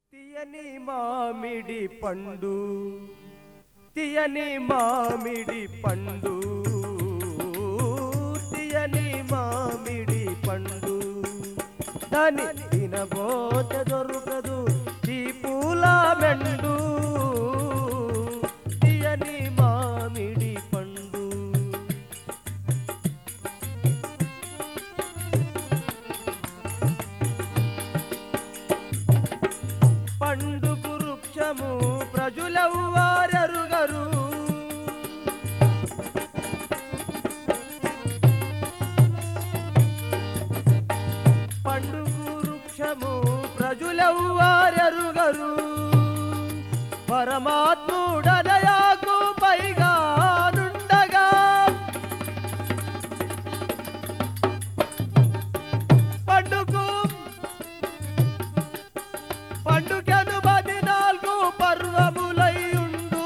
తీయని మామిడి పండు తీయని మామిడి పండు తీయని మామిడి పండు దాని తినబోత దొరకదు ఈ పూల మెండు తీయని మామిడి పండు పండు వృక్షము ప్రజులవ్వారెరుగరు పండు వృక్షము ప్రజులవ్వారెరుగరు పరమాత్ముడనయాకు పైగా నుండగా పండుకు పండుగను పదినాలుగు పర్వములైయుండు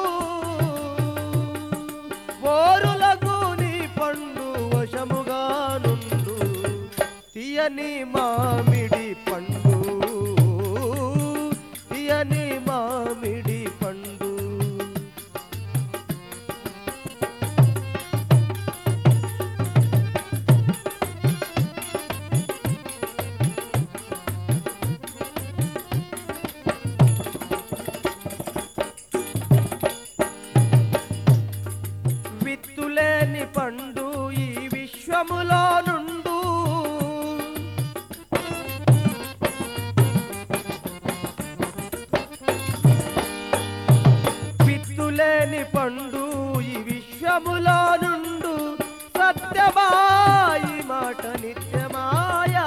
ఓరులకు నీ పండు వశముగా నుండు తీయని మామిడి పండు తీయని మామిడి పండు విత్తులేని పండు ఈ విశ్వములో నుండు విత్తులేని పండు ఈ విశ్వములో నుండు సత్యమాయి మాట నిత్యమాయా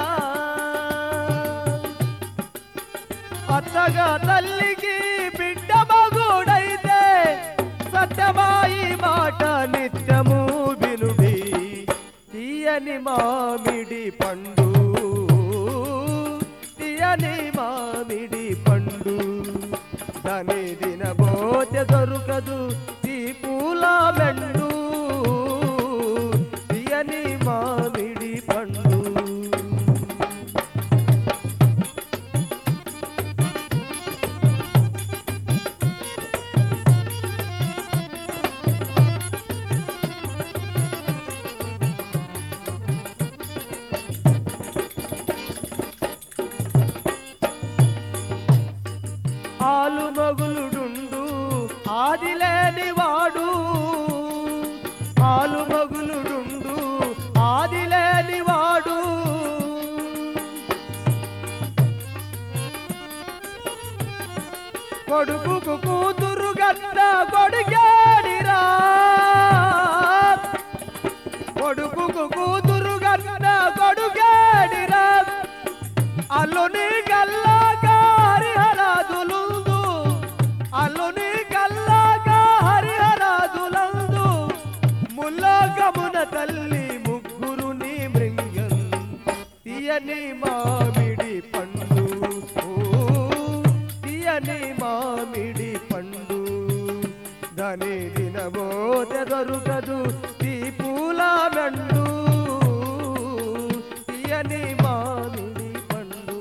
అత్తగా తల్లికి బిడ్డ మగుడైతే సత్యమాయి మాట నిత్యము వినుడి తీయని మామిడి పండు తీయని మామిడి పండు దాని దినబోతే దొరకదు ఈ పూల మెండు తీయని మామిడి పండు ఆలు మగులుడుండు ఆదిలేని వాడు ఆలు మగులుడుండు ఆదిలేని వాడు కొడుకుకు కూతురు గట్ట కొడుకేడిరా కొడుకుకు కూతురు గట్ట కొడుకేడిరా అల్లుని గల్లాగా హరిహరాదులుందు అల్లుని గల్లాగా హరిహరాదులందు ముల్లోకమున తల్లి ముగ్గురుని మృంగన్ తీయని మామిడి పండు ఓ, తీయని మామిడి పండు దాని దినబోతే దొరకదు ఈ పూల మెండు తీయని మామిడి పండు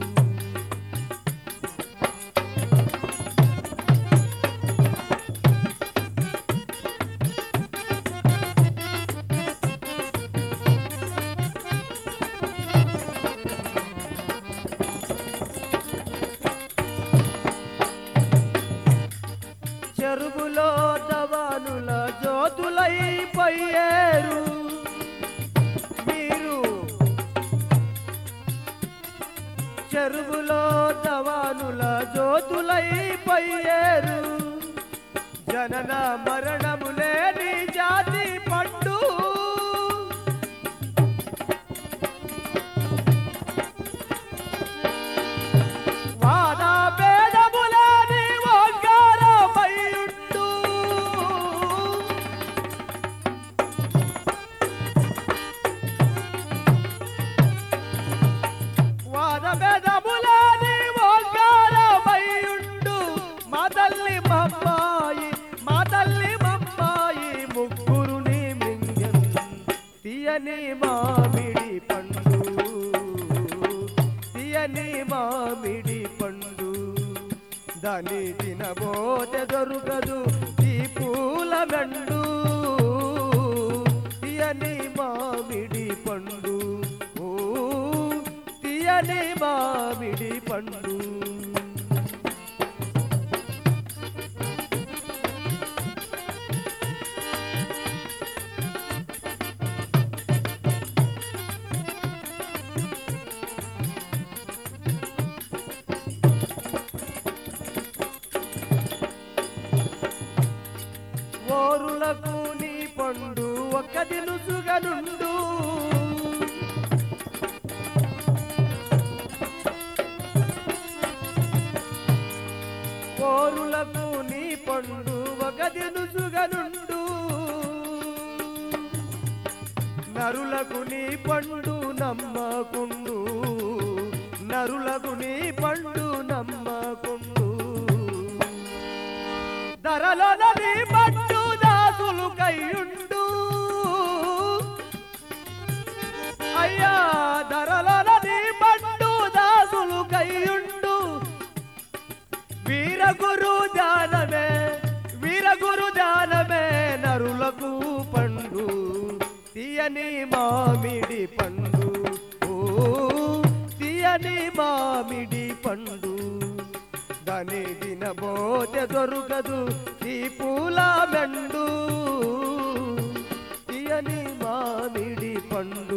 చెరువులో దవానుల జ్యోతులైపోయేరు మీరు చెరువులో దవానుల జ్యోతులైపోయేరు జనన మరణము లేని జాతి పండు వాద భేదములేని ఓంకారమయుండు వాద భేదములేని ఓంకారమయుండు మా తల్లి మమ్మాయి మా తల్లి మమ్మాయి ముగ్గురుని మింగన్ తీయని మామిడి పండు తీయని మామిడి పండు దాని తినబోతే దొరకదు ఈ పూల మెండు తీయని మామిడి పండు ఓ తీయని మామిడి పండు ఓరులకు నీ పండు ఒక్క దినుసుగనుండు ఓరులకు నీ పండు ఒక దినుసుగనుండు నరులకు నీ పండు నమ్మకుండు నరులకు నీ పండు నమ్మకుండు ధరలో నది పట్టు దాసులు కయ్యుండు అయ్యా ధరలో నది పట్టు దాసులు కయ్యుండు వీరగురు జానమే వీరగురు జానమే నరులకు పండు తీయని మామిడి పండు ఓ తీయని మామిడి పండు దాని తినబోతే దొరకదు ఈ పూల మెండు తీయని మామిడి పండు